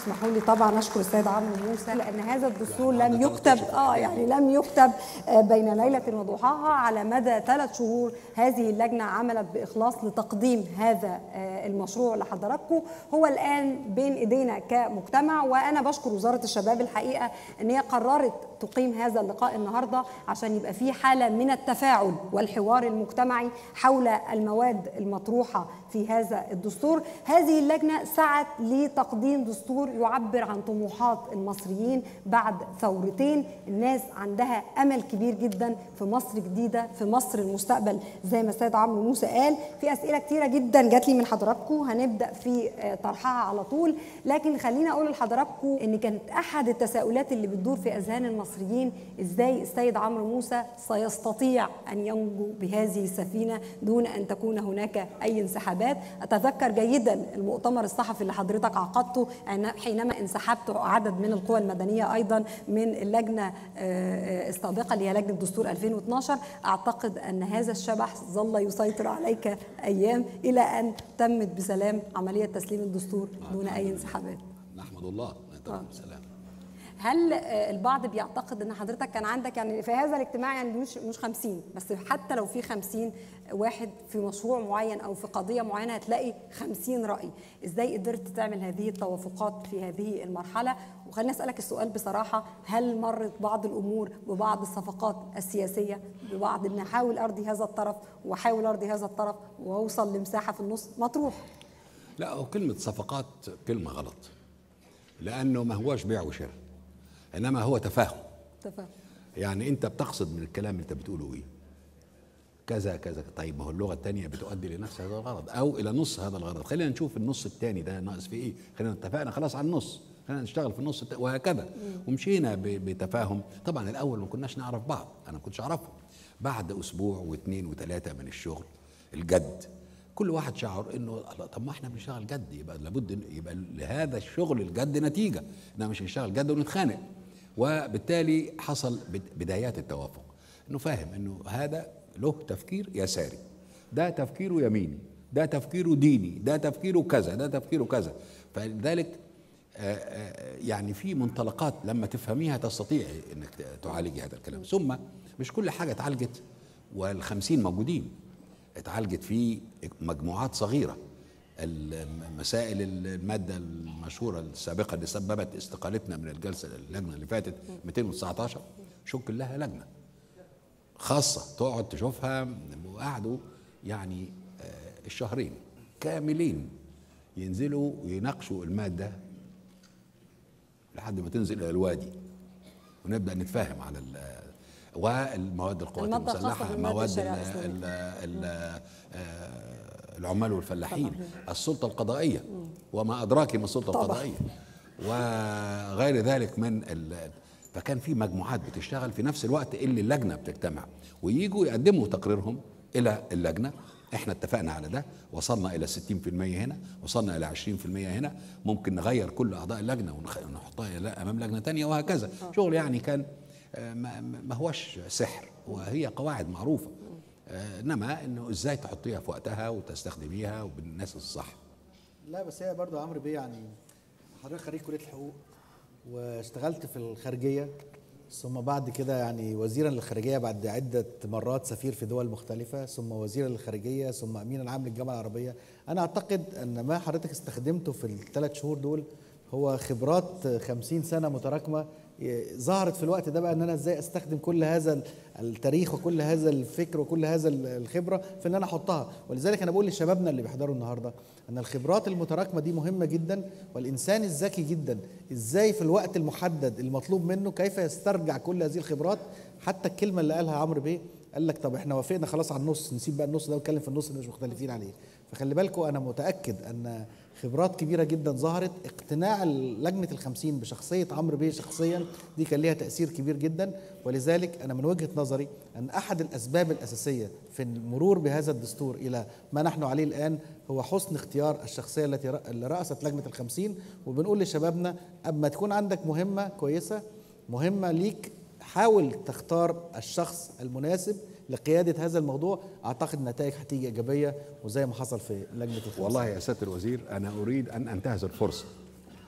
اسمحوا لي طبعا اشكر السيد عمرو موسى لان هذا الدستور لم يكتب اه يعني لم يكتب آه، بين ليله وضحاها على مدى ثلاث شهور هذه اللجنه عملت باخلاص لتقديم هذا آه، المشروع لحضراتكم هو الان بين ايدينا كمجتمع وانا بشكر وزاره الشباب الحقيقه ان هي قررت تقيم هذا اللقاء النهارده عشان يبقى في حاله من التفاعل والحوار المجتمعي حول المواد المطروحه في هذا الدستور هذه اللجنه سعت لتقديم دستور يعبر عن طموحات المصريين بعد ثورتين الناس عندها امل كبير جدا في مصر جديده في مصر المستقبل زي ما السيد عمرو موسى قال في اسئله كتيره جدا جات لي من حضراتكم هنبدا في آه، طرحها على طول لكن خليني اقول لحضراتكم ان كانت احد التساؤلات اللي بتدور في اذهان المصريين ازاي السيد عمرو موسى سيستطيع ان ينجو بهذه السفينه دون ان تكون هناك اي انسحابات اتذكر جيدا المؤتمر الصحفي اللي حضرتك عقدته عن- حينما انسحبت عدد من القوى المدنيه ايضا من اللجنه آه، آه، السابقه اللي هي لجنه دستور 2012 اعتقد ان هذا الشبح ظل يسيطر عليك ايام الى ان تمت بسلام عمليه تسليم الدستور دون اي انسحابات نحمد الله تمام سلام هل آه، البعض بيعتقد ان حضرتك كان عندك يعني في هذا الاجتماع يعني مش مش 50 بس حتى لو في 50 واحد في مشروع معين او في قضيه معينه هتلاقي 50 راي ازاي قدرت تعمل هذه التوافقات في هذه المرحله وخليني اسالك السؤال بصراحه هل مرت بعض الامور ببعض الصفقات السياسيه ببعض ان احاول ارضي هذا الطرف واحاول ارضي هذا الطرف واوصل لمساحه في النص مطروح لا هو كلمة صفقات كلمة غلط لأنه ما هوش بيع وشراء إنما هو تفاهم تفاهم يعني أنت بتقصد من الكلام اللي أنت بتقوله إيه كذا كذا طيب ما هو اللغة الثانية بتؤدي لنفس هذا الغرض أو إلى نص هذا الغرض خلينا نشوف النص الثاني ده ناقص فيه إيه خلينا اتفقنا خلاص على النص خلينا نشتغل في النص الت- وهكذا ومشينا ب- بتفاهم طبعا الأول ما كناش نعرف بعض أنا ما كنتش أعرفهم بعد أسبوع واثنين وثلاثة من الشغل الجد كل واحد شعر انه الله طب ما احنا بنشتغل جد يبقى لابد إن- يبقى لهذا الشغل الجد نتيجه انما مش نشتغل جد ونتخانق وبالتالي حصل بد- بدايات التوافق انه فاهم انه هذا له تفكير يساري ده تفكيره يميني ده تفكيره ديني ده تفكيره كذا ده تفكيره كذا فلذلك آه، آه، يعني في منطلقات لما تفهميها تستطيع انك ت- تعالجي هذا الكلام ثم مش كل حاجه اتعالجت والخمسين موجودين اتعالجت في مجموعات صغيره مسائل الماده المشهوره السابقه اللي سببت استقالتنا من الجلسه اللجنه اللي فاتت 219 شكل لها لجنه خاصه تقعد تشوفها وقعدوا يعني آه، الشهرين كاملين ينزلوا ويناقشوا الماده لحد ما تنزل الى الوادي ونبدا نتفاهم على ال- والمواد القوات المادة الخاصة المسلحه بالمادة مواد الشريعة ال- الإسلامية. ال- ال- آه، العمال والفلاحين السلطه القضائيه وما ادراك ما السلطه طبعا. القضائيه وغير ذلك من ال- فكان في مجموعات بتشتغل في نفس الوقت اللي اللجنه بتجتمع ويجوا يقدموا تقريرهم الى اللجنه احنا اتفقنا على ده وصلنا الى 60% هنا وصلنا الى 20% هنا ممكن نغير كل اعضاء اللجنه ونخ- ونحطها لا امام لجنه تانية وهكذا شغل يعني كان آه، ما, ما هوش سحر وهي قواعد معروفه آه، انما انه ازاي تحطيها في وقتها وتستخدميها وبالناس الصح لا بس هي برضو عمرو بيه يعني حضرتك خريج كليه الحقوق واشتغلت في الخارجيه ثم بعد كده يعني وزيرا للخارجيه بعد عده مرات سفير في دول مختلفه ثم وزيرا للخارجيه ثم امين العام للجامعه العربيه انا اعتقد ان ما حضرتك استخدمته في الثلاث شهور دول هو خبرات 50 سنه متراكمه ظهرت في الوقت ده بقى ان انا ازاي استخدم كل هذا التاريخ وكل هذا الفكر وكل هذا الخبره في ان انا احطها ولذلك انا بقول لشبابنا اللي بيحضروا النهارده ان الخبرات المتراكمه دي مهمه جدا والانسان الذكي جدا ازاي في الوقت المحدد المطلوب منه كيف يسترجع كل هذه الخبرات حتى الكلمه اللي قالها عمرو بيه قال لك طب احنا وافقنا خلاص على النص نسيب بقى النص ده ونتكلم في النص اللي مش مختلفين عليه فخلي بالكم انا متاكد ان خبرات كبيرة جدا ظهرت اقتناع لجنة الخمسين بشخصية عمرو بيه شخصيا دي كان ليها تأثير كبير جدا ولذلك أنا من وجهة نظري أن أحد الأسباب الأساسية في المرور بهذا الدستور إلى ما نحن عليه الآن هو حسن اختيار الشخصية التي رأ- اللي رأست لجنة الخمسين وبنقول لشبابنا أما تكون عندك مهمة كويسة مهمة ليك حاول تختار الشخص المناسب لقيادة هذا الموضوع أعتقد النتائج هتيجي إيجابية وزي ما حصل في لجنة الخمسين والله يا سياده الوزير انا اريد ان انتهز الفرصه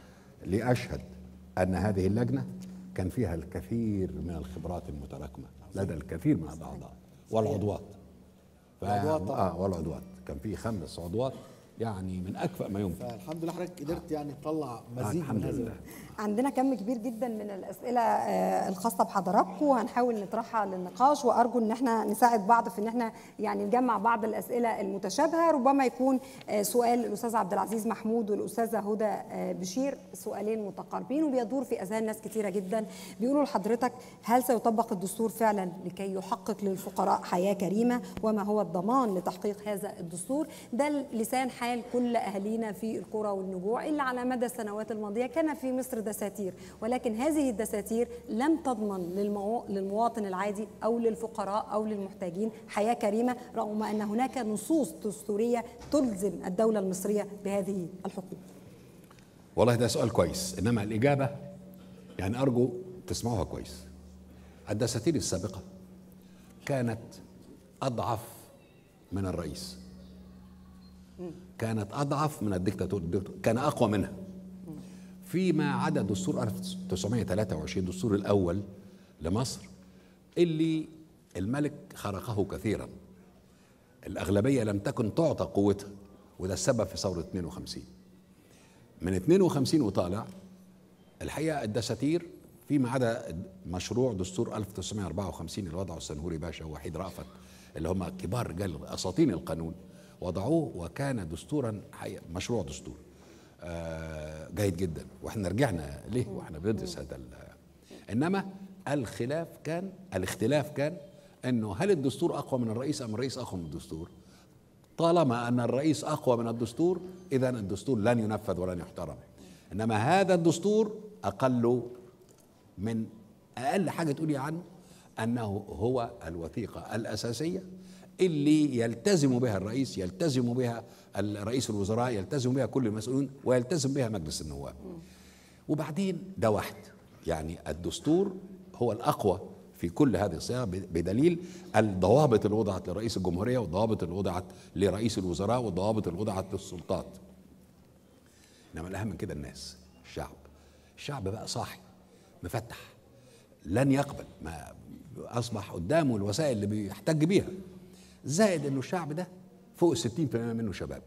لاشهد ان هذه اللجنه كان فيها الكثير من الخبرات المتراكمه لدى الكثير من الاعضاء والعضوات ف- العضوات طبعاً. اه والعضوات كان في خمس عضوات يعني من اكفأ ما يمكن فالحمد لله حضرتك قدرت يعني تطلع آه مزيد من الحمد هذا لله عندنا كم كبير جدا من الاسئله آه، الخاصه بحضراتكم وهنحاول نطرحها للنقاش وارجو ان احنا نساعد بعض في ان احنا يعني نجمع بعض الاسئله المتشابهه ربما يكون آه، سؤال الاستاذ عبد العزيز محمود والاستاذه هدى آه، بشير سؤالين متقاربين وبيدور في اذهان ناس كثيره جدا بيقولوا لحضرتك هل سيطبق الدستور فعلا لكي يحقق للفقراء حياه كريمه وما هو الضمان لتحقيق هذا الدستور ده لسان حال كل اهالينا في القرى والنجوع اللي على مدى السنوات الماضيه كان في مصر دساتير ولكن هذه الدساتير لم تضمن للمو... للمواطن العادي او للفقراء او للمحتاجين حياه كريمه رغم ان هناك نصوص دستوريه تلزم الدوله المصريه بهذه الحقوق والله ده سؤال كويس انما الاجابه يعني ارجو تسمعوها كويس الدساتير السابقه كانت اضعف من الرئيس كانت اضعف من الدكتاتور الدكتاتور- كان اقوى منها فيما عدا دستور 1923 الدستور الاول لمصر اللي الملك خرقه كثيرا الاغلبيه لم تكن تعطى قوتها وده السبب في ثوره 52 من 52 وطالع الحقيقه الدساتير فيما عدا مشروع دستور 1954 اللي وضعه السنهوري باشا ووحيد رأفت اللي هم كبار رجال اساطين القانون وضعوه وكان دستورا حقيقة مشروع دستور آه، جيد جدا واحنا رجعنا ليه واحنا بندرس هذا ال- انما الخلاف كان الاختلاف كان انه هل الدستور اقوى من الرئيس ام الرئيس اقوى من الدستور؟ طالما ان الرئيس اقوى من الدستور اذا الدستور لن ينفذ ولن يحترم انما هذا الدستور اقل من اقل حاجه تقولي عنه انه هو الوثيقه الاساسيه اللي يلتزم بها الرئيس يلتزم بها رئيس الوزراء يلتزم بها كل المسؤولين ويلتزم بها مجلس النواب وبعدين ده واحد يعني الدستور هو الاقوى في كل هذه الصيغه بدليل الضوابط اللي وضعت لرئيس الجمهوريه والضوابط اللي وضعت لرئيس الوزراء والضوابط اللي وضعت للسلطات انما الاهم من كده الناس الشعب الشعب بقى صاحي مفتح لن يقبل ما اصبح قدامه الوسائل اللي بيحتج بيها زائد انه الشعب ده فوق ال 60% منه شباب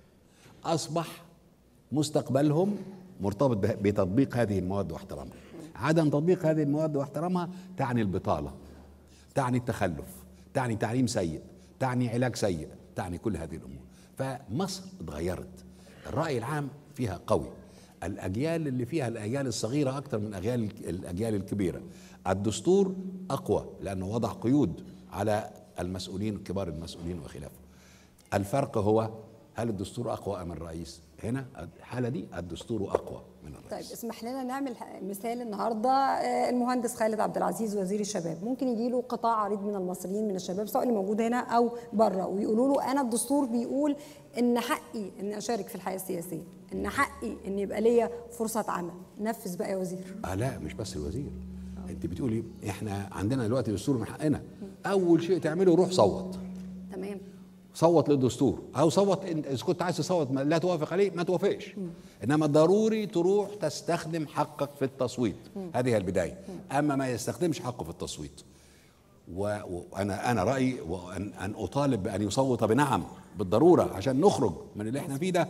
اصبح مستقبلهم مرتبط به- بتطبيق هذه المواد واحترامها عدم تطبيق هذه المواد واحترامها تعني البطاله تعني التخلف تعني تعليم سيء تعني علاج سيء تعني كل هذه الامور فمصر اتغيرت الراي العام فيها قوي الاجيال اللي فيها الاجيال الصغيره اكثر من اجيال الاجيال الكبيره الدستور اقوى لانه وضع قيود على المسؤولين كبار المسؤولين وخلافه الفرق هو هل الدستور اقوى ام الرئيس هنا الحاله دي الدستور اقوى من طيب الرئيس اسمح لنا نعمل ح- مثال النهارده آه، المهندس خالد عبد العزيز وزير الشباب ممكن يجي له قطاع عريض من المصريين من الشباب سواء اللي موجود هنا او بره ويقولوا له انا الدستور بيقول ان حقي ان اشارك في الحياه السياسيه ان حقي ان يبقى ليا فرصه عمل نفذ بقى يا وزير آه لا مش بس الوزير انت بتقولي احنا عندنا دلوقتي دستور من حقنا اول شيء تعمله روح صوت تمام صوت للدستور او صوت إن- اذا كنت عايز تصوت ما- لا توافق عليه ما توافقش انما ضروري تروح تستخدم حقك في التصويت هذه هي البدايه اما ما يستخدمش حقه في التصويت و- وانا انا رايي وان ان اطالب بان يصوت بنعم بالضروره عشان نخرج من اللي احنا فيه ده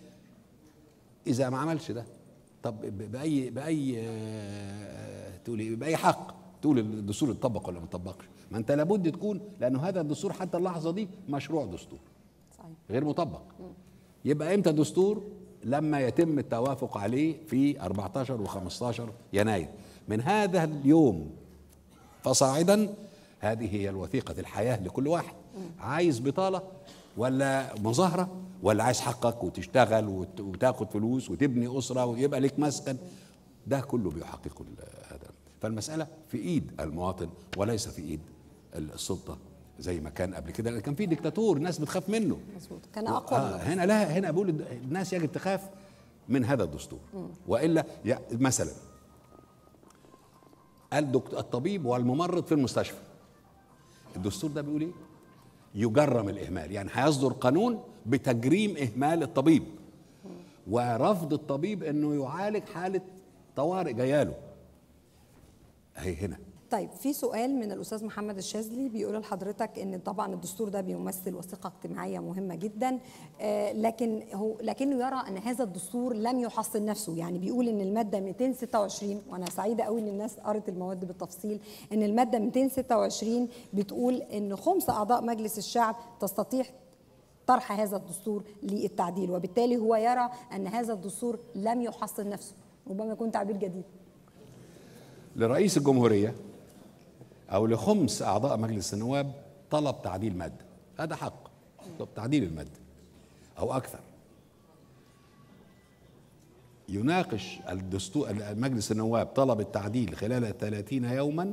اذا ما عملش ده طب ب- باي باي آه، تقولي باي حق تقول الدستور اتطبق ولا ما اتطبقش ما انت لابد تكون لانه هذا الدستور حتى اللحظه دي مشروع دستور صحيح غير مطبق يبقى امتى دستور لما يتم التوافق عليه في 14 و15 يناير من هذا اليوم فصاعدا هذه هي الوثيقة الحياة لكل واحد عايز بطالة ولا مظاهرة ولا عايز حقك وتشتغل وت- وتاخد فلوس وتبني أسرة ويبقى لك مسكن ده كله بيحقق ال- هذا فالمسألة في إيد المواطن وليس في إيد السلطة زي ما كان قبل كده كان في ديكتاتور الناس بتخاف منه مظبوط كان اقوى آه هنا لا هنا بقول الناس يجب تخاف من هذا الدستور والا يا- مثلا الدكت- الطبيب والممرض في المستشفى الدستور ده بيقول ايه يجرم الاهمال يعني هيصدر قانون بتجريم اهمال الطبيب ورفض الطبيب انه يعالج حاله طوارئ جاياله اهي هنا طيب في سؤال من الاستاذ محمد الشاذلي بيقول لحضرتك ان طبعا الدستور ده بيمثل وثيقه اجتماعيه مهمه جدا آه لكن هو لكنه يرى ان هذا الدستور لم يحصن نفسه يعني بيقول ان الماده 226 وانا سعيده قوي ان الناس قرت المواد بالتفصيل ان الماده 226 بتقول ان خمس اعضاء مجلس الشعب تستطيع طرح هذا الدستور للتعديل وبالتالي هو يرى ان هذا الدستور لم يحصن نفسه ربما يكون تعبير جديد لرئيس الجمهوريه او لخمس اعضاء مجلس النواب طلب تعديل ماده هذا حق طلب تعديل الماده او اكثر يناقش الدستور مجلس النواب طلب التعديل خلال 30 يوما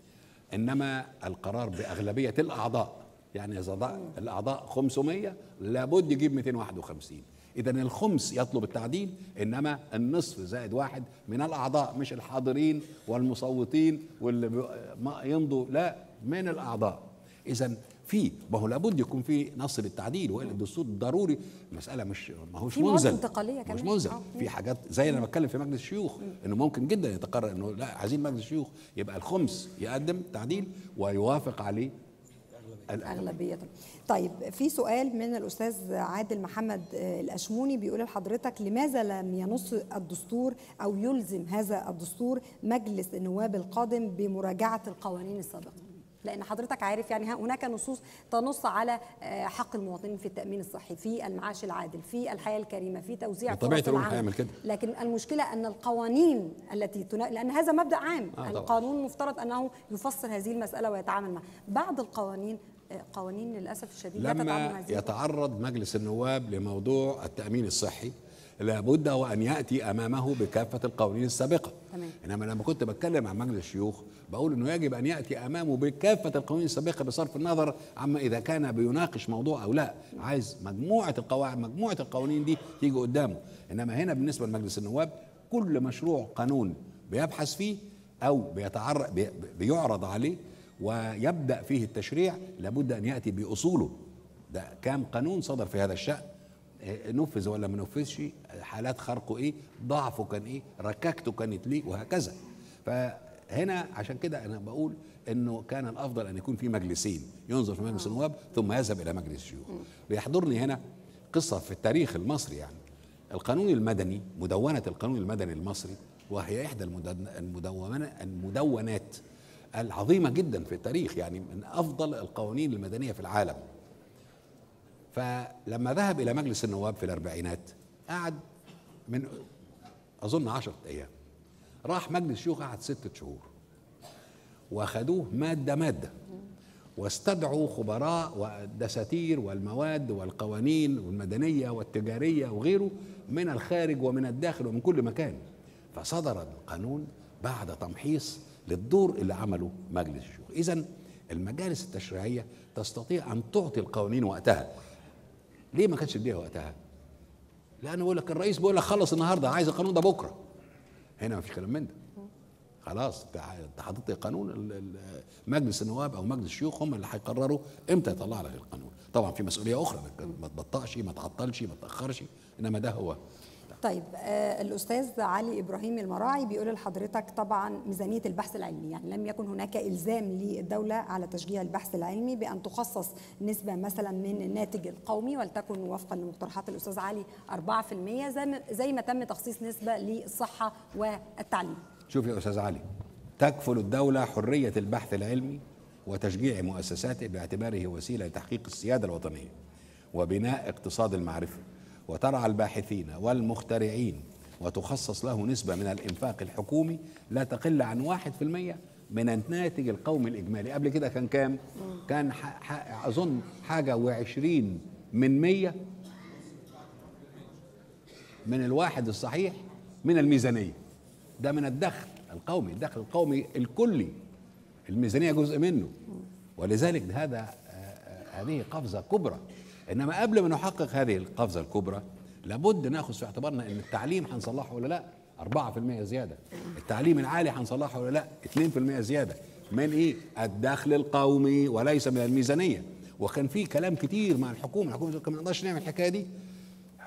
انما القرار باغلبيه الاعضاء يعني اذا الاعضاء 500 لابد يجيب 251 اذا الخمس يطلب التعديل انما النصف زائد واحد من الاعضاء مش الحاضرين والمصوتين واللي يمضوا لا من الاعضاء اذا في ما هو لابد يكون في نص للتعديل والا الدستور ضروري المساله مش ما هوش في مواد منزل انتقالية مش كمان. منزل آه. في حاجات زي انا بتكلم في مجلس الشيوخ انه ممكن جدا يتقرر انه لا عايزين مجلس الشيوخ يبقى الخمس يقدم تعديل ويوافق عليه الأغلبية. أغلبية طيب في سؤال من الأستاذ عادل محمد آه، الأشموني بيقول لحضرتك لماذا لم ينص الدستور أو يلزم هذا الدستور مجلس النواب القادم بمراجعة القوانين السابقة لأن حضرتك عارف يعني هناك نصوص تنص على آه، حق المواطنين في التأمين الصحي في المعاش العادل في الحياة الكريمة في توزيع بطبيعة فرص الأمر العمل. هيعمل كده. لكن المشكلة أن القوانين التي تنا... لأن هذا مبدأ عام آه طبعاً. القانون مفترض أنه يفسر هذه المسألة ويتعامل معها بعض القوانين آه، قوانين للأسف الشديد لا تدعم لما هذه يتعرض مجلس النواب لموضوع التأمين الصحي لابد وأن يأتي أمامه بكافة القوانين السابقة تمام. إنما لما كنت بتكلم عن مجلس الشيوخ بقول أنه يجب أن يأتي أمامه بكافة القوانين السابقة بصرف النظر عما إذا كان بيناقش موضوع أو لا عايز مجموعة القواعد مجموعة القوانين دي تيجي قدامه إنما هنا بالنسبة لمجلس النواب كل مشروع قانون بيبحث فيه أو بيتعرض بي- بيعرض عليه ويبدأ فيه التشريع لابد أن يأتي بأصوله ده كام قانون صدر في هذا الشأن إيه، نفذ ولا ما نفذش حالات خرقه ايه ضعفه كان ايه ركاكته كانت ليه وهكذا فهنا عشان كده انا بقول انه كان الافضل ان يكون في مجلسين ينظر في مجلس النواب ثم يذهب الى مجلس الشيوخ بيحضرني هنا قصه في التاريخ المصري يعني القانون المدني مدونه القانون المدني المصري وهي احدى المدن- المدونه المدونات العظيمه جدا في التاريخ يعني من افضل القوانين المدنيه في العالم فلما ذهب الى مجلس النواب في الاربعينات قعد من اظن عشرة ايام راح مجلس الشيوخ قعد ستة شهور واخدوه ماده ماده واستدعوا خبراء والدساتير والمواد والقوانين والمدنيه والتجاريه وغيره من الخارج ومن الداخل ومن كل مكان فصدر القانون بعد تمحيص للدور اللي عمله مجلس الشيوخ اذا المجالس التشريعيه تستطيع ان تعطي القوانين وقتها ليه ما كانش اديها وقتها لانه بيقول لك الرئيس بيقول لك خلص النهارده عايز القانون ده بكره هنا ما فيش كلام من ده خلاص انت انت حاطط قانون ال- ال- مجلس النواب او مجلس الشيوخ هم اللي هيقرروا امتى يطلع لك القانون طبعا في مسؤوليه اخرى ما- ما تبطأش ما تعطلش ما تاخرش انما ده هو طيب آه الاستاذ علي ابراهيم المراعي بيقول لحضرتك طبعا ميزانيه البحث العلمي يعني لم يكن هناك الزام للدوله على تشجيع البحث العلمي بان تخصص نسبه مثلا من الناتج القومي ولتكن وفقا لمقترحات الاستاذ علي 4% زي ما زي ما تم تخصيص نسبه للصحه والتعليم شوف يا استاذ علي تكفل الدوله حريه البحث العلمي وتشجيع مؤسساته باعتباره وسيله لتحقيق السياده الوطنيه وبناء اقتصاد المعرفه وترعى الباحثين والمخترعين وتخصص له نسبه من الانفاق الحكومي لا تقل عن واحد في المية من الناتج القومي الاجمالي قبل كده كان كام كان ح... ح... اظن حاجه وعشرين من مية من الواحد الصحيح من الميزانيه ده من الدخل القومي الدخل القومي الكلي الميزانيه جزء منه ولذلك هذا آه، آه، هذه قفزه كبرى انما قبل ما نحقق هذه القفزه الكبرى لابد ناخذ في اعتبارنا ان التعليم هنصلحه ولا لا 4% زياده التعليم العالي هنصلحه ولا لا 2% زياده من ايه الدخل القومي وليس من الميزانيه وكان في كلام كتير مع الحكومه الحكومه بتقول ما نقدرش نعمل الحكايه دي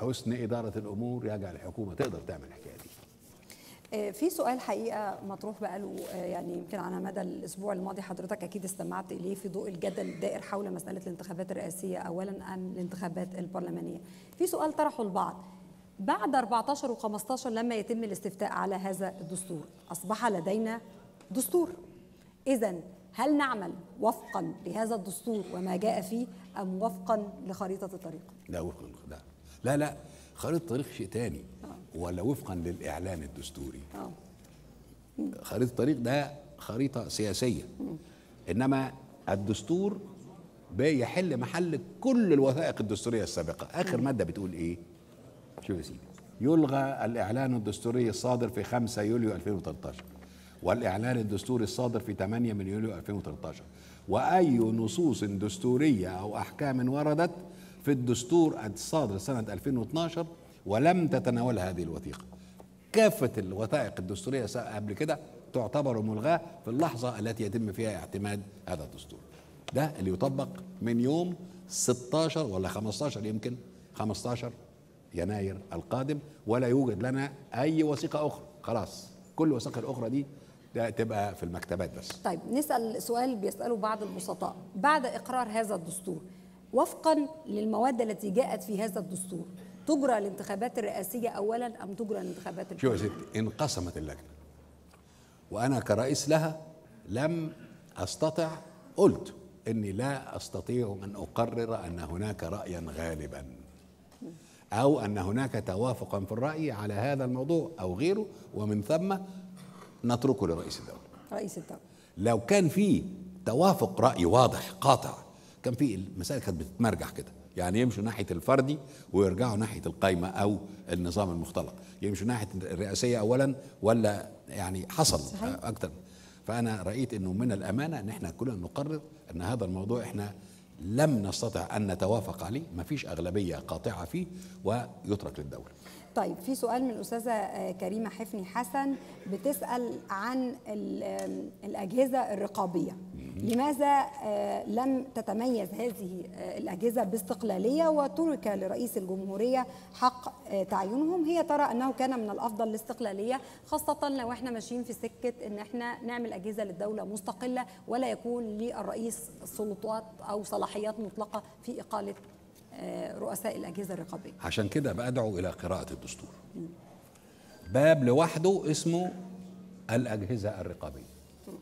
حسن اداره الامور يجعل الحكومه تقدر تعمل الحكايه دي آه، في سؤال حقيقه مطروح بقاله آه، يعني يمكن على مدى الاسبوع الماضي حضرتك اكيد استمعت اليه في ضوء الجدل الدائر حول مساله الانتخابات الرئاسيه اولا ام الانتخابات البرلمانيه. في سؤال طرحه البعض بعد 14 و15 لما يتم الاستفتاء على هذا الدستور اصبح لدينا دستور. اذا هل نعمل وفقا لهذا الدستور وما جاء فيه ام وفقا لخريطه الطريق؟ لا وفقا لا لا لا خريطه الطريق شيء تاني ولا وفقا للاعلان الدستوري اه خريطه الطريق ده خريطه سياسيه انما الدستور بيحل محل كل الوثائق الدستوريه السابقه اخر ماده بتقول ايه شوف يا سيدي يلغى الاعلان الدستوري الصادر في 5 يوليو 2013 والاعلان الدستوري الصادر في 8 من يوليو 2013 واي نصوص دستوريه او احكام وردت في الدستور الصادر سنه 2012 ولم تتناولها هذه الوثيقه كافة الوثائق الدستورية قبل كده تعتبر ملغاة في اللحظة التي يتم فيها اعتماد هذا الدستور ده اللي يطبق من يوم 16 ولا 15 يمكن 15 يناير القادم ولا يوجد لنا أي وثيقة أخرى خلاص كل الوثائق الأخرى دي ده تبقى في المكتبات بس طيب نسأل سؤال بيسأله بعض البسطاء بعد إقرار هذا الدستور وفقا للمواد التي جاءت في هذا الدستور تجرى الانتخابات الرئاسية أولا أم تجرى الانتخابات شوف يا ستي انقسمت اللجنة وأنا كرئيس لها لم أستطع قلت إني لا أستطيع أن أقرر أن هناك رأيا غالبا أو أن هناك توافقا في الرأي على هذا الموضوع أو غيره ومن ثم نتركه لرئيس الدولة رئيس الدولة لو كان في توافق رأي واضح قاطع كان في المسائل كانت بتتمرجح كده يعني يمشوا ناحية الفردي ويرجعوا ناحية القايمة أو النظام المختلط يمشوا ناحية الرئاسية أولا ولا يعني حصل صحيح. أكتر فأنا رأيت أنه من الأمانة أن احنا كلنا نقرر أن هذا الموضوع احنا لم نستطع أن نتوافق عليه ما فيش أغلبية قاطعة فيه ويترك للدولة طيب في سؤال من الأستاذة آه، كريمة حفني حسن بتسأل عن ال- آم، الأجهزة الرقابية لماذا آه، لم تتميز هذه آه، الأجهزة باستقلالية وترك لرئيس الجمهورية حق آه، تعيينهم هي ترى أنه كان من الأفضل الاستقلالية خاصة لو احنا ماشيين في سكة أن احنا نعمل أجهزة للدولة مستقلة ولا يكون للرئيس سلطات أو صلاحيات مطلقة في إقالة آه، رؤساء الأجهزة الرقابية عشان كده بدعو إلى قراءة الدستور باب لوحده اسمه الأجهزة الرقابية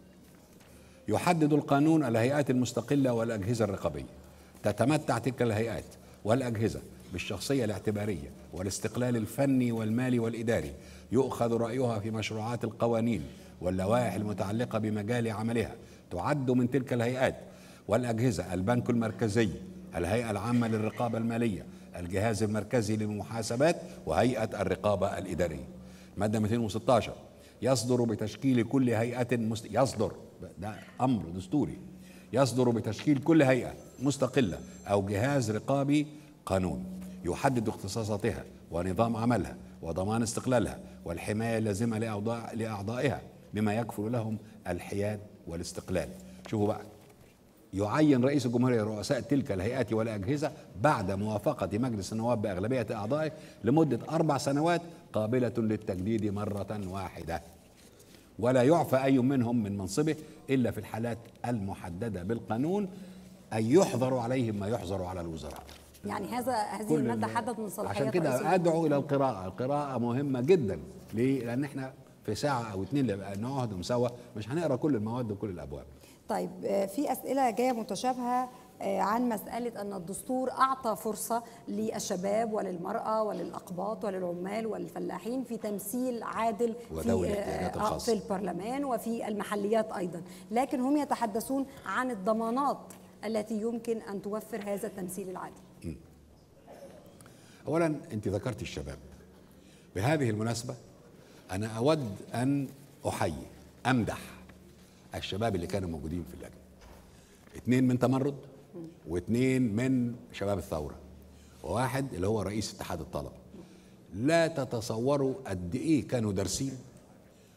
يحدد القانون الهيئات المستقلة والأجهزة الرقابية تتمتع تلك الهيئات والأجهزة بالشخصية الاعتبارية والاستقلال الفني والمالي والإداري يؤخذ رأيها في مشروعات القوانين واللوائح المتعلقة بمجال عملها تعد من تلك الهيئات والأجهزة البنك المركزي الهيئة العامة للرقابة المالية الجهاز المركزي للمحاسبات وهيئة الرقابة الإدارية مادة 216 يصدر بتشكيل كل هيئة مست... يصدر ده أمر دستوري يصدر بتشكيل كل هيئة مستقلة أو جهاز رقابي قانون يحدد اختصاصاتها ونظام عملها وضمان استقلالها والحماية اللازمة لأعضاء لأعضائها بما يكفل لهم الحياد والاستقلال شوفوا بقى يعين رئيس الجمهورية رؤساء تلك الهيئات والأجهزة بعد موافقة مجلس النواب بأغلبية أعضائه لمدة أربع سنوات قابلة للتجديد مرة واحدة ولا يعفى أي منهم من منصبه إلا في الحالات المحددة بالقانون أن يحظر عليهم ما يحظر على الوزراء يعني هذا هذه كل الماده ال- حدد من صلاحيات عشان رئيس كده ادعو الى القراءه القراءه مهمه جدا ليه لان احنا في ساعه او اتنين نبقى نقعد سوا مش هنقرا كل المواد وكل الابواب طيب آه، في اسئله جايه متشابهه آه، عن مسألة أن الدستور أعطى فرصة للشباب وللمرأة وللأقباط وللعمال وللفلاحين في تمثيل عادل في, وذوي آه، الاحتياجات آه، الخاصة. في البرلمان وفي المحليات أيضا لكن هم يتحدثون عن الضمانات التي يمكن أن توفر هذا التمثيل العادل اولا انت ذكرت الشباب بهذه المناسبه انا اود ان احيي امدح الشباب اللي كانوا موجودين في اللجنه اثنين من تمرد واثنين من شباب الثوره وواحد اللي هو رئيس اتحاد الطلبه لا تتصوروا قد ايه كانوا دارسين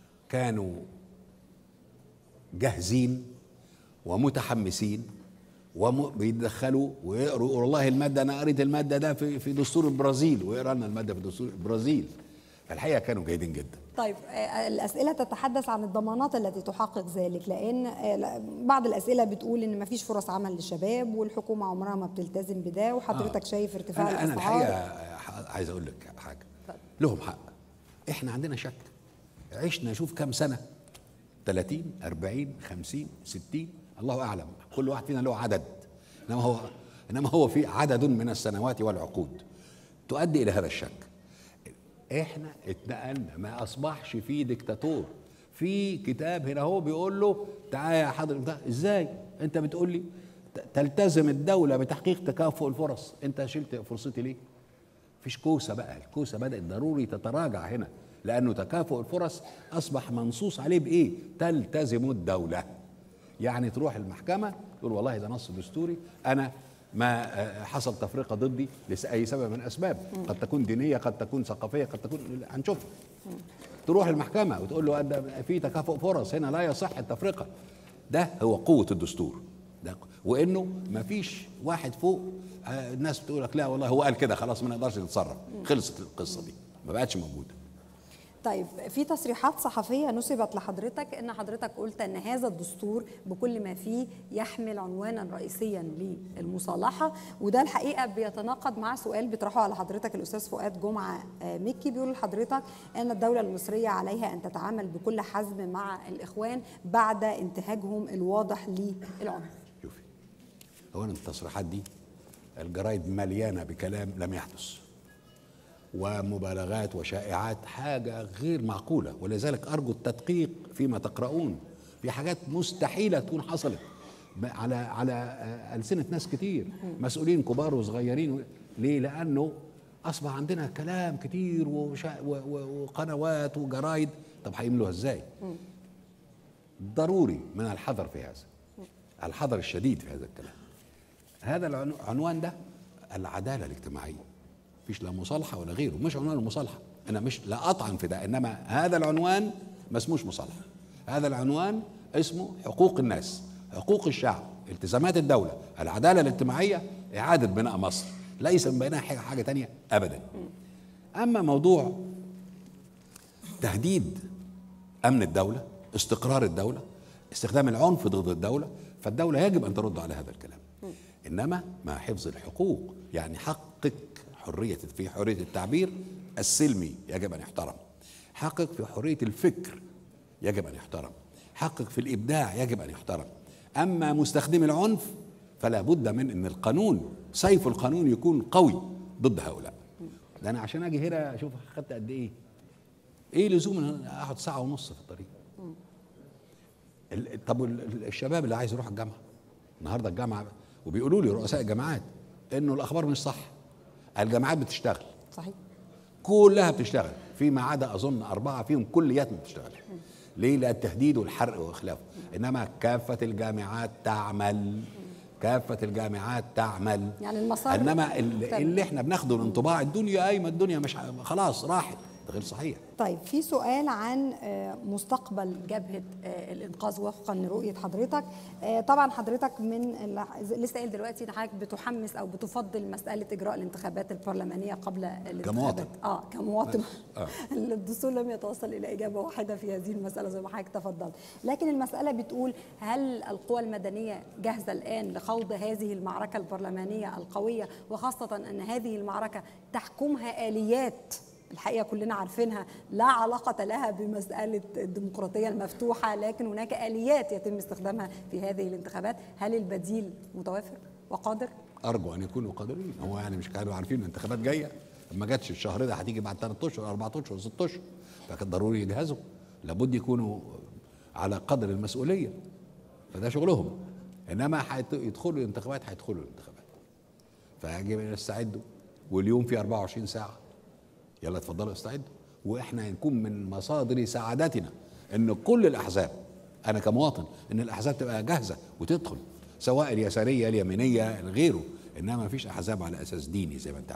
كانوا جاهزين ومتحمسين وبيتدخلوا ويقروا يقولوا والله الماده انا قريت الماده ده في في دستور البرازيل ويقرا لنا الماده في دستور البرازيل فالحقيقه كانوا جيدين جدا طيب آه، الأسئلة تتحدث عن الضمانات التي تحقق ذلك لأن آه، لا- بعض الأسئلة بتقول إن مفيش فرص عمل للشباب والحكومة عمرها ما بتلتزم بده وحضرتك شايف ارتفاع انا انا الأسعار الحقيقه ح- عايز اقول لك حاجه لهم حق احنا عندنا شك عشنا شوف كم سنه 30 40 50 60 الله اعلم كل واحد فينا له عدد انما هو انما هو في عدد من السنوات والعقود تؤدي الى هذا الشك احنا اتنقلنا ما اصبحش في ديكتاتور في كتاب هنا هو بيقول له تعالى يا حضرتك ده ازاي انت بتقول لي ت- تلتزم الدوله بتحقيق تكافؤ الفرص انت شلت فرصتي ليه فيش كوسه بقى الكوسه بدات ضروري تتراجع هنا لانه تكافؤ الفرص اصبح منصوص عليه بايه تلتزم الدوله يعني تروح المحكمه تقول والله ده نص دستوري انا ما آه، حصل تفرقه ضدي لاي سبب من الاسباب قد تكون دينيه قد تكون ثقافيه قد تكون هنشوفها تروح المحكمه وتقول له ده في تكافؤ فرص هنا لا يصح التفرقه ده هو قوه الدستور ده وانه ما فيش واحد فوق آه، الناس بتقول لك لا والله هو قال كده خلاص ما نقدرش نتصرف خلصت القصه دي ما بقتش موجوده طيب في تصريحات صحفية نسبت لحضرتك ان حضرتك قلت ان هذا الدستور بكل ما فيه يحمل عنوانا رئيسيا للمصالحة وده الحقيقة بيتناقض مع سؤال بيطرحه على حضرتك الأستاذ فؤاد جمعة آه، مكي بيقول لحضرتك ان الدولة المصرية عليها ان تتعامل بكل حزم مع الإخوان بعد انتهاجهم الواضح للعنف شوفي اولا التصريحات دي الجرايد مليانه بكلام لم يحدث ومبالغات وشائعات حاجه غير معقوله ولذلك ارجو التدقيق فيما تقرؤون في حاجات مستحيله تكون حصلت ب- على على آه، السنه ناس كتير مسؤولين كبار وصغيرين و- ليه لانه اصبح عندنا كلام كتير وشا- و- و- وقنوات وجرايد طب هيملوها ازاي ضروري من الحذر في هذا الحذر الشديد في هذا الكلام هذا العنوان ده العداله الاجتماعيه مفيش لا مصالحه ولا غيره مش عنوان المصالحه انا مش لا اطعن في ده انما هذا العنوان ما اسموش مصالحه هذا العنوان اسمه حقوق الناس حقوق الشعب التزامات الدوله العداله الاجتماعيه اعاده بناء مصر ليس من بينها حاجه حاجه تانية ابدا اما موضوع تهديد امن الدوله استقرار الدوله استخدام العنف ضد الدوله فالدوله يجب ان ترد على هذا الكلام انما مع حفظ الحقوق يعني حقك حريه في حريه التعبير السلمي يجب ان يحترم حقك في حريه الفكر يجب ان يحترم حقك في الابداع يجب ان يحترم اما مستخدم العنف فلا بد من ان القانون سيف القانون يكون قوي ضد هؤلاء ده انا عشان اجي هنا اشوف خدت قد ايه ايه لزوم ان اقعد ساعه ونص في الطريق ال- طب وال- الشباب اللي عايز يروح الجامعه النهارده الجامعه وبيقولوا لي رؤساء الجامعات انه الاخبار مش صح الجامعات بتشتغل صحيح كلها بتشتغل فيما عدا اظن اربعه فيهم كليات ما بتشتغل ليه لا التهديد والحرق وخلافه انما كافه الجامعات تعمل كافه الجامعات تعمل يعني المسار انما ال- مختلف. اللي احنا بناخده الانطباع الدنيا قايمه الدنيا مش ح- خلاص راحت ده غير صحيح طيب في سؤال عن آه، مستقبل جبهة آه، الإنقاذ وفقا لرؤية حضرتك آه، طبعا حضرتك من ال- لسه قايل دلوقتي إن حضرتك بتحمس أو بتفضل مسألة إجراء الانتخابات البرلمانية قبل الانتخابات كمواطن. اه كمواطن آه. الدستور لم يتوصل إلى إجابة واحدة في هذه المسألة زي ما حضرتك تفضلت لكن المسألة بتقول هل القوى المدنية جاهزة الآن لخوض هذه المعركة البرلمانية القوية وخاصة أن هذه المعركة تحكمها آليات الحقيقه كلنا عارفينها لا علاقه لها بمساله الديمقراطيه المفتوحه لكن هناك اليات يتم استخدامها في هذه الانتخابات هل البديل متوافر وقادر ارجو ان يكونوا قادرين هو يعني مش كانوا عارفين الانتخابات جايه ما جاتش الشهر ده هتيجي بعد 3 اشهر 4 اشهر 6 اشهر فكان ضروري يجهزوا لابد يكونوا على قدر المسؤوليه فده شغلهم انما هيت- يدخلوا الانتخابات هيدخلوا الانتخابات فيجب ان يستعدوا واليوم في 24 ساعه يلا اتفضلوا استعدوا واحنا نكون من مصادر سعادتنا ان كل الاحزاب انا كمواطن ان الاحزاب تبقى جاهزه وتدخل سواء اليساريه اليمينيه غيره انما ما فيش احزاب على اساس ديني زي ما انت عارفه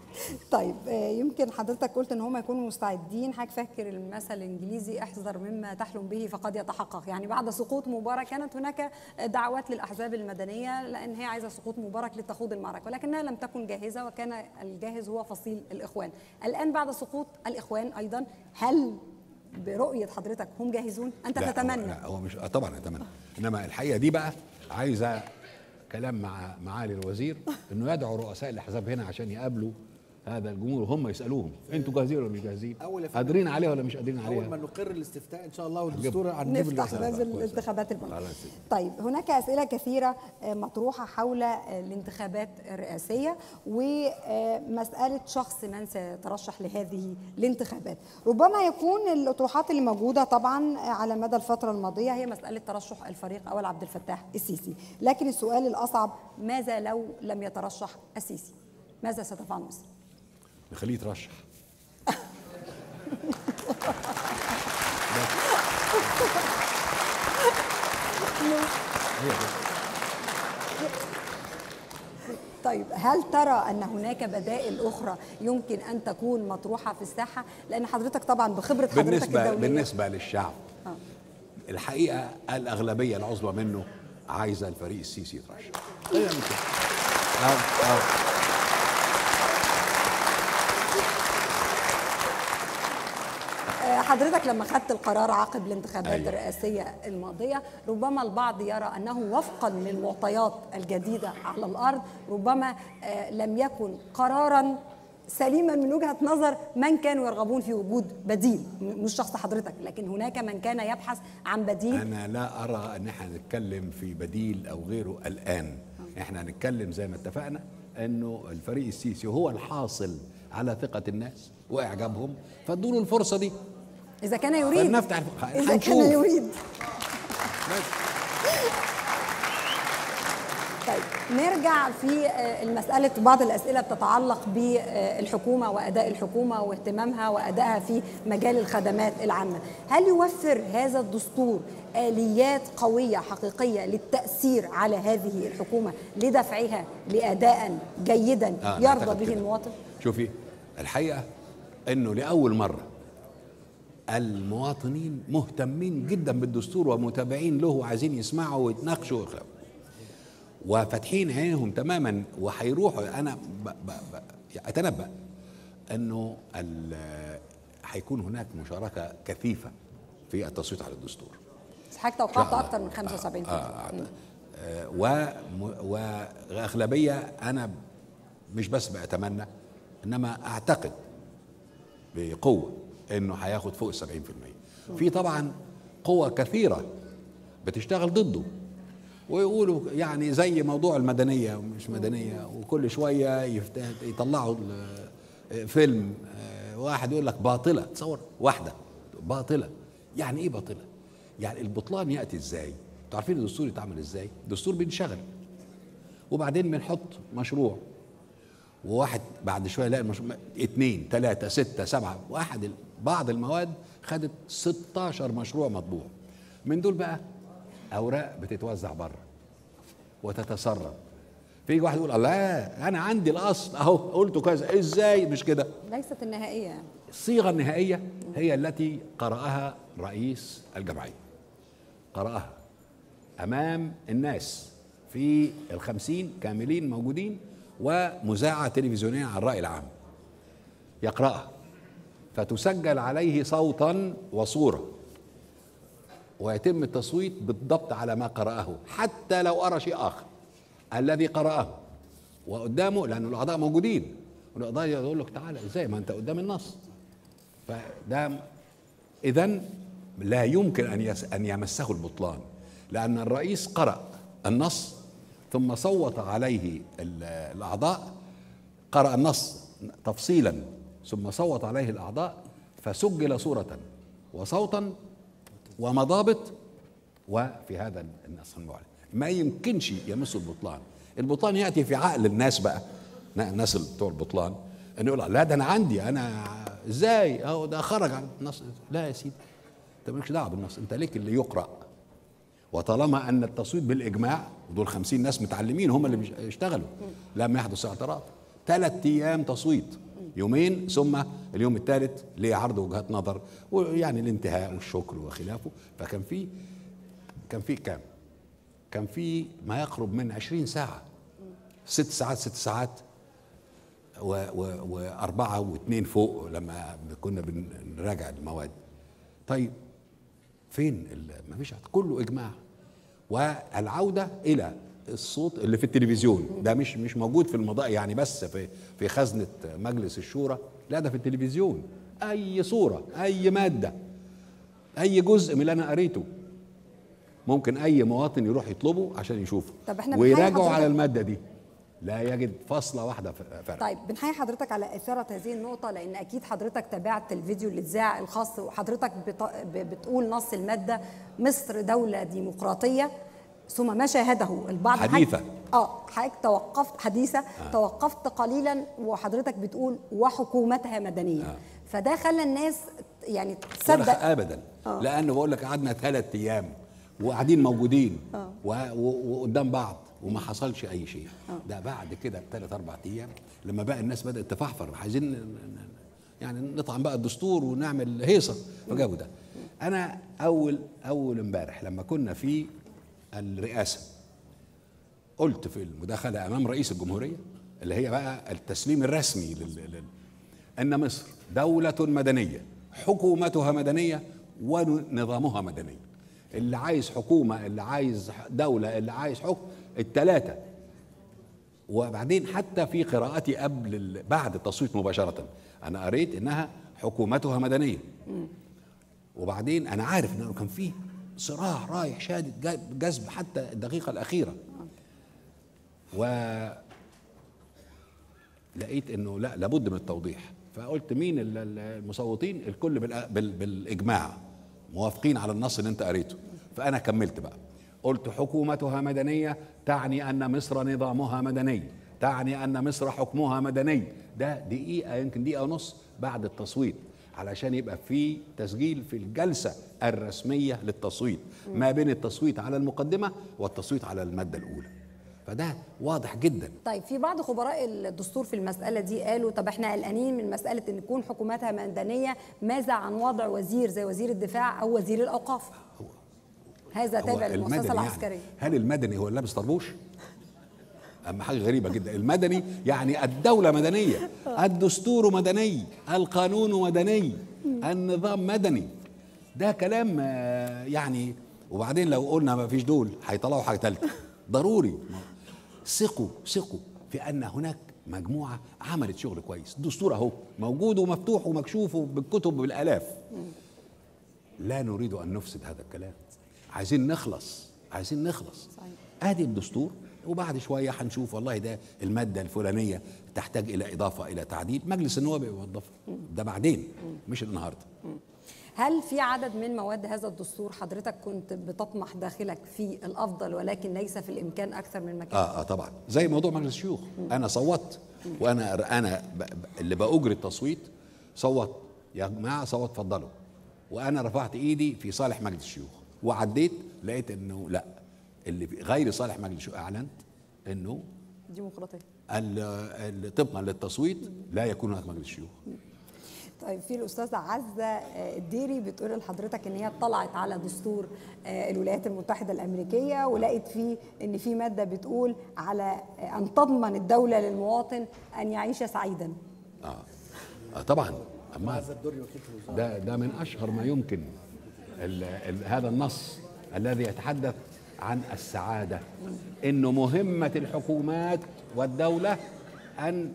طيب آه، يمكن حضرتك قلت ان هم يكونوا مستعدين حضرتك فاكر المثل الانجليزي احذر مما تحلم به فقد يتحقق يعني بعد سقوط مبارك كانت هناك دعوات للاحزاب المدنيه لان هي عايزه سقوط مبارك لتخوض المعركه ولكنها لم تكن جاهزه وكان الجاهز هو فصيل الاخوان الان بعد سقوط الاخوان ايضا هل برؤيه حضرتك هم جاهزون انت لا، هو- تتمنى لا هو مش آه، طبعا اتمنى انما الحقيقه دي بقى عايزه كلام مع معالي الوزير انه يدعو رؤساء الاحزاب هنا عشان يقابلوا هذا الجمهور وهم يسالوهم انتوا جاهزين ولا مش جاهزين؟ أول يا فندم. قادرين عليها ولا مش قادرين اول عليها؟ ما نقر الاستفتاء ان شاء الله والدستور هنجيب نفتح الرسالة. باب الانتخابات المرة خلاص. طيب هناك أسئلة كثيرة آه، مطروحة حول آه، الانتخابات الرئاسية ومسألة شخص من سيترشح لهذه الانتخابات ربما يكون الأطروحات اللي موجودة طبعا على مدى الفترة الماضية هي مسألة ترشح الفريق أول عبد الفتاح السيسي لكن السؤال الأصعب ماذا لو لم يترشح السيسي ماذا ستفعل مصر؟ نخليه يترشح طيب هل ترى ان هناك بدائل اخرى يمكن ان تكون مطروحه في الساحه لان حضرتك طبعا بخبره حضرتك بالنسبه الدوليه بالنسبه للشعب آه. الحقيقه الاغلبيه العظمى منه عايزه الفريق السيسي يترشح خلينا نشوف. آه، آه. آه، حضرتك لما خدت القرار عقب الانتخابات أيوة. الرئاسيه الماضيه ربما البعض يرى انه وفقا للمعطيات الجديده على الارض ربما آه، لم يكن قرارا سليما من وجهه نظر من كانوا يرغبون في وجود بديل م- مش شخص حضرتك لكن هناك من كان يبحث عن بديل انا لا ارى ان احنا نتكلم في بديل او غيره الان احنا هنتكلم زي ما اتفقنا انه الفريق السيسي هو الحاصل على ثقه الناس واعجابهم فادوا له الفرصه دي اذا كان يريد فلنفتح اذا كان هنشوف. يريد طيب نرجع في آه، المسألة بعض الأسئلة بتتعلق بالحكومة وأداء الحكومة واهتمامها وأدائها في مجال الخدمات العامة هل يوفر هذا الدستور آليات قوية حقيقية للتأثير على هذه الحكومة لدفعها لأداء جيدا آه، أنا أعتقد يرضى به كده. المواطن شوفي الحقيقه انه لاول مره المواطنين مهتمين جدا بالدستور ومتابعين له وعايزين يسمعوا ويتناقشوا ويخلقوا. وفاتحين عينهم تماما وهيروحوا انا ب ب ب اتنبا انه ال- هيكون هناك مشاركه كثيفه في التصويت على الدستور حضرتك توقعت أكثر من 75 آه آه آه وم- واغلبيه انا مش بس بأتمنى انما اعتقد بقوه انه هياخد فوق ال 70% في طبعا قوى كثيره بتشتغل ضده ويقولوا يعني زي موضوع المدنيه ومش مدنيه وكل شويه يفت- يطلعوا ال- فيلم آه، واحد يقول لك باطله تصور واحده باطله يعني ايه باطله؟ يعني البطلان ياتي ازاي؟ انتوا عارفين الدستور يتعمل ازاي؟ الدستور بينشغل وبعدين بنحط مشروع وواحد بعد شويه يلاقي المشروع اثنين ثلاثة ستة سبعة واحد ال- بعض المواد خدت 16 مشروع مطبوع من دول بقى اوراق بتتوزع بره وتتسرب فيجي واحد يقول لا انا عندي الاصل اهو قلته كذا ازاي مش كده ليست النهائية يعني الصيغه النهائيه هي التي قراها رئيس الجمعيه قراها امام الناس في الخمسين كاملين موجودين ومذاعه تلفزيونيه عن الراي العام يقراها فتسجل عليه صوتا وصوره ويتم التصويت بالضبط على ما قرأه حتى لو أرى شيء آخر الذي قرأه وقدامه لأن الأعضاء موجودين والأعضاء يقول لك تعالى إزاي ما أنت قدام النص فده إذا لا يمكن أن يس أن يمسه البطلان لأن الرئيس قرأ النص ثم صوت عليه ال- الأعضاء قرأ النص تفصيلا ثم صوت عليه الأعضاء فسجل صورة وصوتا ومضابط وفي هذا النص المعلن ما يمكنش يمس البطلان البطلان يأتي في عقل الناس بقى الناس اللي بتوع البطلان ان يقول لا ده انا عندي انا ازاي اهو ده خرج عن النص لا يا سيدي انت مالكش دعوه بالنص انت ليك اللي يقرا وطالما ان التصويت بالاجماع ودول خمسين ناس متعلمين هم اللي بيش- يشتغلوا لم يحدث اعتراض ثلاث ايام تصويت يومين ثم اليوم الثالث لعرض وجهات نظر ويعني الانتهاء والشكر وخلافه فكان في كان في كام؟ كان في ما يقرب من 20 ساعة ست ساعات ست ساعات و و وأربعة واثنين فوق لما كنا بنراجع المواد طيب فين ال- ما فيش كله إجماع والعودة إلى الصوت اللي في التلفزيون ده مش مش موجود في المضاء يعني بس في في خزنة مجلس الشورى لا ده في التلفزيون أي صورة أي مادة أي جزء من اللي أنا قريته ممكن اي مواطن يروح يطلبه عشان يشوفه طب إحنا بنحيي ويراجعوا حضرتك- على الماده دي لا يجد فاصله واحده ف- فرق طيب بنحيي حضرتك على إثارة هذه النقطة لأن أكيد حضرتك تابعت الفيديو اللي اتذاع الخاص وحضرتك بت... ب- بتقول نص المادة مصر دولة ديمقراطية ثم ما شاهده البعض حديثة. حضرتك- اه حضرتك توقفت حديثة آه. توقفت قليلا وحضرتك بتقول وحكومتها مدنية آه. فده خلى الناس يعني ولا تصدق ابدا لانه بقول لك قعدنا ثلاث ايام وقاعدين موجودين و- و- وقدام بعض وما حصلش اي شيء ده بعد كده بثلاث اربع ايام لما بقى الناس بدات تفحفر عايزين ن- ن- يعني نطعن بقى الدستور ونعمل هيصه فجابوا ده انا اول اول امبارح لما كنا في الرئاسه قلت في المداخله امام رئيس الجمهوريه اللي هي بقى التسليم الرسمي لل... لل... ان مصر دوله مدنيه حكومتها مدنيه ونظامها مدني اللي عايز حكومه اللي عايز دوله اللي عايز حكم الثلاثه وبعدين حتى في قراءتي قبل ال- بعد التصويت مباشره انا قريت انها حكومتها مدنيه وبعدين انا عارف انه كان فيه صراع رايح شادد جا- جذب حتى الدقيقه الاخيره و لقيت انه لا لابد من التوضيح فقلت مين ال- ال- المصوتين الكل بالأ- بال- بالاجماع موافقين على النص اللي انت قريته فانا كملت بقى قلت حكومتها مدنيه تعني ان مصر نظامها مدني تعني ان مصر حكمها مدني ده دقيقه يمكن دقيقه ونص بعد التصويت علشان يبقى في تسجيل في الجلسه الرسميه للتصويت ما بين التصويت على المقدمه والتصويت على الماده الاولى فده واضح جدا طيب في بعض خبراء الدستور في المسألة دي قالوا طب احنا قلقانين من مسألة ان تكون حكومتها مدنية ماذا عن وضع وزير زي وزير الدفاع او وزير الأوقاف هذا هو تابع للمؤسسة المدني العسكرية يعني هل المدني هو اللي لابس طربوش؟ أما حاجة غريبة جدا المدني يعني الدولة مدنية الدستور مدني القانون مدني النظام مدني ده كلام آه، يعني وبعدين لو قلنا ما فيش دول هيطلعوا حاجة ثالثة ضروري ثقوا ثقوا في أن هناك مجموعة عملت شغل كويس الدستور أهو موجود ومفتوح ومكشوف بالكتب بالآلاف لا نريد ان نفسد هذا الكلام عايزين نخلص عايزين نخلص صحيح. ادي الدستور وبعد شويه هنشوف والله ده الماده الفلانيه تحتاج الى اضافه الى تعديل مجلس النواب يوظفها ده بعدين مش النهارده هل في عدد من مواد هذا الدستور حضرتك كنت بتطمح داخلك في الأفضل ولكن ليس في الإمكان أكثر من مكان اه اه طبعا زي موضوع مجلس الشيوخ انا صوتت وانا انا ب- ب- اللي باجري التصويت صوت يا جماعه صوت اتفضلوا وانا رفعت ايدي في صالح مجلس الشيوخ وعديت لقيت انه لا اللي في غير صالح مجلس الشيوخ اعلنت انه ديمقراطية ال- ال- طبقا للتصويت لا يكون هناك مجلس شيوخ طيب في الاستاذه عزه آه، الديري بتقول لحضرتك ان هي اطلعت على دستور آه، الولايات المتحده الامريكيه ولقيت فيه ان في ماده بتقول على آه، ان تضمن الدوله للمواطن ان يعيش سعيدا اه, آه طبعا اما هذا الدوري وكيل الوزاره ده ده من اشهر ما يمكن ال ال هذا النص الذي يتحدث عن السعاده انه مهمه الحكومات والدوله ان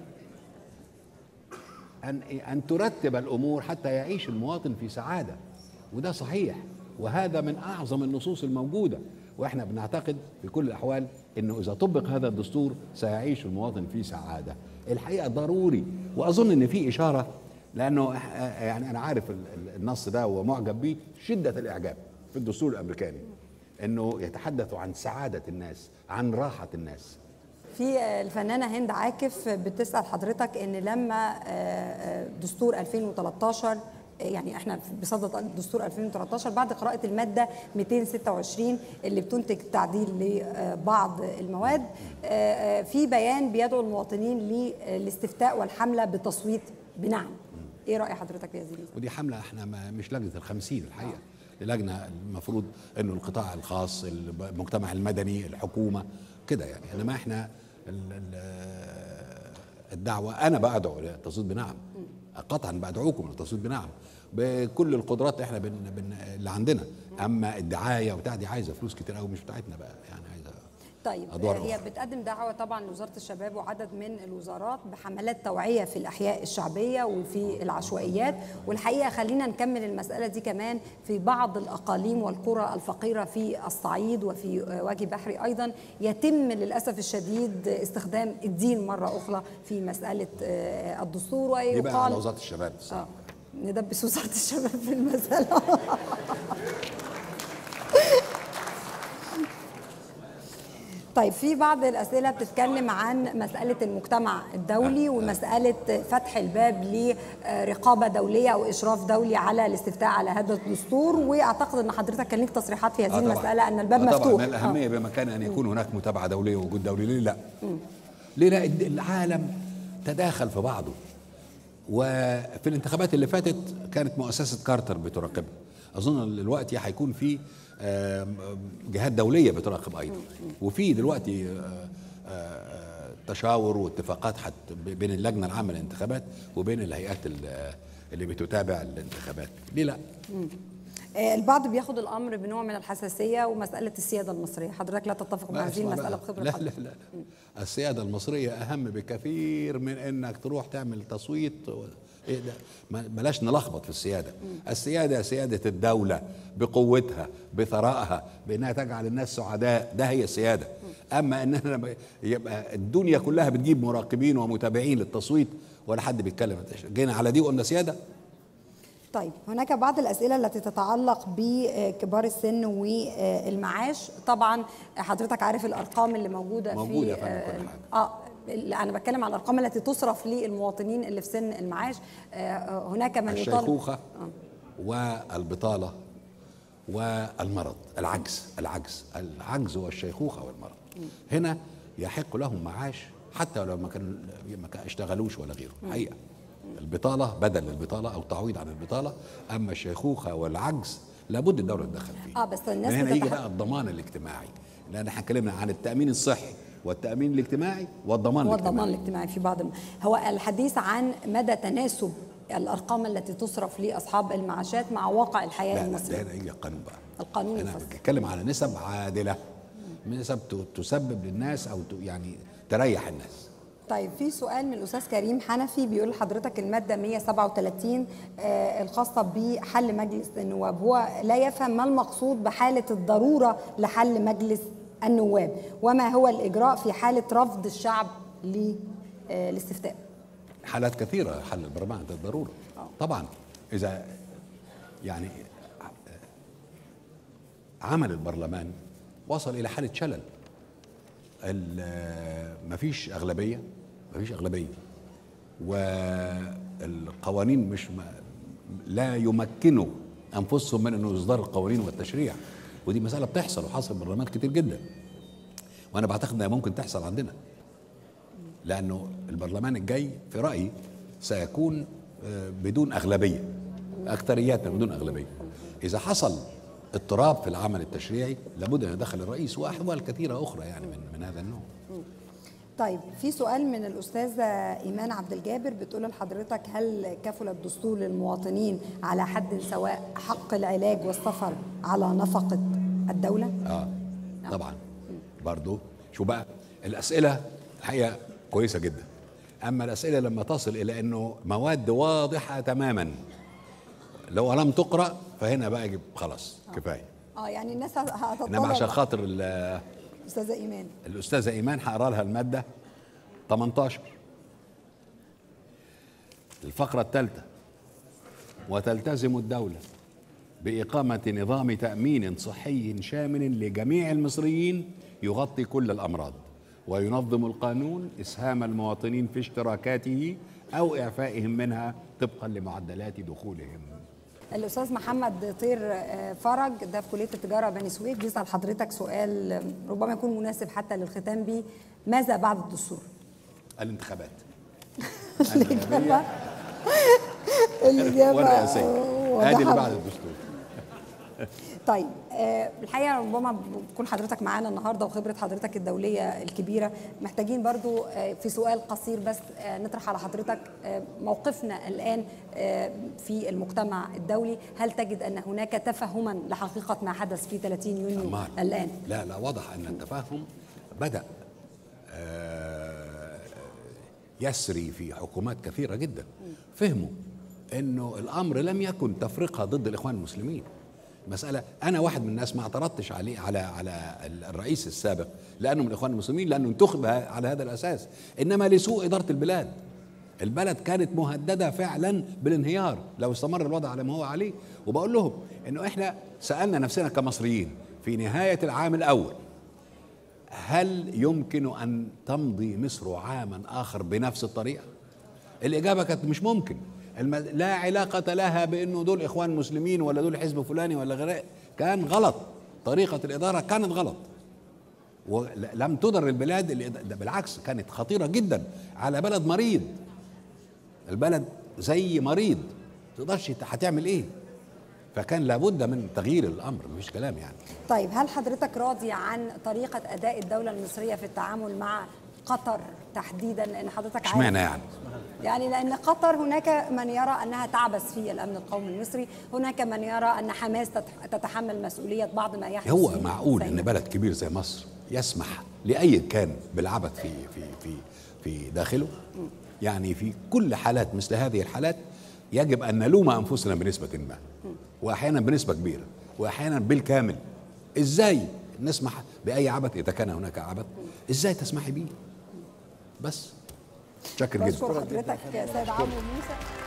ان ان ترتب الامور حتى يعيش المواطن في سعاده وده صحيح وهذا من اعظم النصوص الموجوده واحنا بنعتقد في كل الاحوال انه اذا طبق هذا الدستور سيعيش المواطن في سعاده الحقيقه ضروري واظن ان في اشاره لانه إح- يعني انا عارف ال- ال- النص ده ومعجب به شده الاعجاب في الدستور الامريكاني انه يتحدث عن سعاده الناس عن راحه الناس في آه، الفنانه هند عاكف بتسال حضرتك ان لما آه، آه، دستور 2013 يعني احنا بصدد الدستور 2013 بعد قراءه الماده 226 اللي بتنتج تعديل لبعض المواد آه، آه، في بيان بيدعو المواطنين للاستفتاء والحمله بالتصويت بنعم ايه راي حضرتك يا زميلي ودي حمله احنا ما مش لجنه الخمسين الحقيقه لجنه المفروض انه القطاع الخاص المجتمع المدني الحكومه كده يعني انما احنا ال- ال- الدعوه انا بدعو للتصويت بنعم قطعا بدعوكم للتصويت بنعم بكل القدرات اللي احنا بن بن اللي عندنا اما الدعايه وبتاع دي عايزه فلوس كتير قوي مش بتاعتنا بقى يعني عايزه طيب أدوار هي أخرى. بتقدم دعوة طبعا لوزارة الشباب وعدد من الوزارات بحملات توعية في الأحياء الشعبية وفي العشوائيات والحقيقة خلينا نكمل المسألة دي كمان في بعض الأقاليم والقرى الفقيرة في الصعيد وفي وجه بحري أيضا يتم للأسف الشديد استخدام الدين مرة أخرى في مسألة آه، الدستور دي بقى على ويقال وزاره الشباب الصراحة. اه ندبس وزارة الشباب في المسألة طيب في بعض الأسئلة بتتكلم عن مسألة المجتمع الدولي ومسألة فتح الباب لرقابة دولية أو إشراف دولي على الاستفتاء على هذا الدستور وأعتقد أن حضرتك كان ليك تصريحات في هذه آه طبعاً. المسألة أن الباب آه مفتوح طبعا من الاهميه بمكان ان يكون هناك متابعه دوليه ووجود دولي ليه لا؟ ليه لا الد- العالم تداخل في بعضه وفي الانتخابات اللي فاتت كانت مؤسسه كارتر بتراقبها اظن دلوقتي هيكون في آم، جهات دوليه بتراقب ايضا وفي دلوقتي آه، آه، تشاور واتفاقات حت بين اللجنه العامه للانتخابات وبين الهيئات ال- اللي بتتابع الانتخابات ليه لا؟ آه، البعض بياخد الأمر بنوع من الحساسية ومسألة السيادة المصرية حضرتك لا تتفق مع لا، هذه اسمع المسألة بقى. بخبرة لا حضرتك لا لا السيادة المصرية أهم بكثير من إنك تروح تعمل تصويت و- إيه ده ما- بلاش نلخبط في السيادة السيادة سيادة الدولة بقوتها بثرائها بأنها تجعل الناس سعداء ده هي السيادة أما إن إحنا ب- يبقى الدنيا كلها بتجيب مراقبين ومتابعين للتصويت ولا حد بيتكلم جينا على دي وقلنا سيادة طيب هناك بعض الأسئلة التي تتعلق بكبار السن والمعاش طبعا حضرتك عارف الأرقام اللي موجودة, موجودة في فعلا كل حاجة. اه اللي انا بتكلم على الارقام التي تصرف للمواطنين اللي في سن المعاش آه، هناك من يطالب الشيخوخة والبطالة والمرض العجز العجز العجز والشيخوخة والمرض هنا يحق لهم معاش حتى لو ما كانوا ما كانوا اشتغلوش ولا غيره حقيقة البطالة بدل البطالة أو تعويض عن البطالة أما الشيخوخة والعجز لابد الدولة تدخل فيه اه بس الناس من هنا يجي بتتح- بقى الضمان الاجتماعي لأن احنا اتكلمنا عن التأمين الصحي والتأمين الاجتماعي والضمان والضمان الاجتماعي الاجتماعي في بعض الم... هو الحديث عن مدى تناسب الارقام التي تصرف لاصحاب المعاشات مع واقع الحياه لا لا ده المصريه هنا يجي القانون بقى القانون انا يفصل. بتكلم على نسب عادله نسب ت- تسبب للناس او ت- يعني تريح الناس طيب في سؤال من الاستاذ كريم حنفي بيقول لحضرتك الماده 137 آه الخاصه بحل مجلس النواب هو لا يفهم ما المقصود بحاله الضروره لحل مجلس النواب وما هو الاجراء في حاله رفض الشعب للاستفتاء حالات كثيره حل البرلمان ده ضروره طبعا اذا يعني عمل البرلمان وصل الى حاله شلل ال- مفيش اغلبيه مفيش اغلبيه والقوانين مش م- لا يمكنوا انفسهم من انه اصدار القوانين والتشريع ودي مساله بتحصل وحصل في برلمانات كتير جدا وانا بعتقد انها ممكن تحصل عندنا لانه البرلمان الجاي في رايي سيكون آه، بدون اغلبيه اكثريات بدون اغلبيه اذا حصل اضطراب في العمل التشريعي لابد ان يدخل الرئيس واحوال كثيره اخرى يعني من من هذا النوع طيب في سؤال من الأستاذة إيمان عبد الجابر بتقول لحضرتك هل كفل الدستور للمواطنين على حد سواء حق العلاج والسفر على نفقة الدولة؟ اه طبعا برضو شو بقى الاسئله الحقيقه كويسه جدا اما الاسئله لما تصل الى انه مواد واضحه تماما لو لم تقرا فهنا بقى يجب خلاص كفايه اه يعني الناس انما عشان هتطلب خاطر ال- أستاذة إيمان الاستاذه ايمان هقرا لها الماده 18 الفقره الثالثه وتلتزم الدوله باقامه نظام تامين صحي شامل لجميع المصريين يغطي كل الامراض وينظم القانون اسهام المواطنين في اشتراكاته او اعفائهم منها طبقا لمعدلات دخولهم الاستاذ محمد طير آه، فرج ده في كليه التجاره بني سويف بيسال حضرتك سؤال آه، ربما يكون مناسب حتى للختام بيه ماذا بعد الدستور؟ الانتخابات الإجابة الإجابة والرئاسيه واضحة. هذه اللي بعد الدستور طيب آه، الحقيقه ربما بكون حضرتك معانا النهارده وخبره حضرتك الدوليه الكبيره محتاجين برضو آه، في سؤال قصير بس آه، نطرح على حضرتك آه، موقفنا الان آه، في المجتمع الدولي هل تجد ان هناك تفهما لحقيقه ما حدث في 30 يونيو أمال. الان لا لا واضح ان التفاهم بدا آه، يسري في حكومات كثيره جدا فهموا انه الامر لم يكن تفرقه ضد الاخوان المسلمين مسألة أنا واحد من الناس ما اعترضتش عليه على على الرئيس السابق لأنه من الإخوان المسلمين لأنه انتخب على هذا الأساس إنما لسوء إدارة البلاد البلد كانت مهددة فعلا بالانهيار لو استمر الوضع على ما هو عليه وبقول لهم إنه إحنا سألنا نفسنا كمصريين في نهاية العام الأول هل يمكن أن تمضي مصر عاما آخر بنفس الطريقة؟ الإجابة كانت مش ممكن الم... لا علاقة لها بأنه دول إخوان مسلمين ولا دول حزب فلاني ولا غيره كان غلط طريقة الإدارة كانت غلط ولم تضر البلاد الإد- ده بالعكس كانت خطيرة جدا على بلد مريض البلد زي مريض تقدرش هتعمل ايه فكان لابد من تغيير الامر مفيش كلام يعني طيب هل حضرتك راضي عن طريقه اداء الدوله المصريه في التعامل مع قطر تحديدا لان حضرتك عارف اشمعنى يعني يعني لأن قطر هناك من يرى أنها تعبث في الأمن القومي المصري هناك من يرى أن حماس تت- تتحمل مسؤولية بعض ما يحدث هو في معقول سيناء. ان بلد كبير زي مصر يسمح لاي كان بالعبث في في في في داخله يعني في كل حالات مثل هذه الحالات يجب ان نلوم انفسنا بنسبه ما واحيانا بنسبه كبيره واحيانا بالكامل ازاي نسمح باي عبث اذا كان هناك عبث ازاي تسمحي به بس شكر جدا بشكر حضرتك سيد عمرو موسى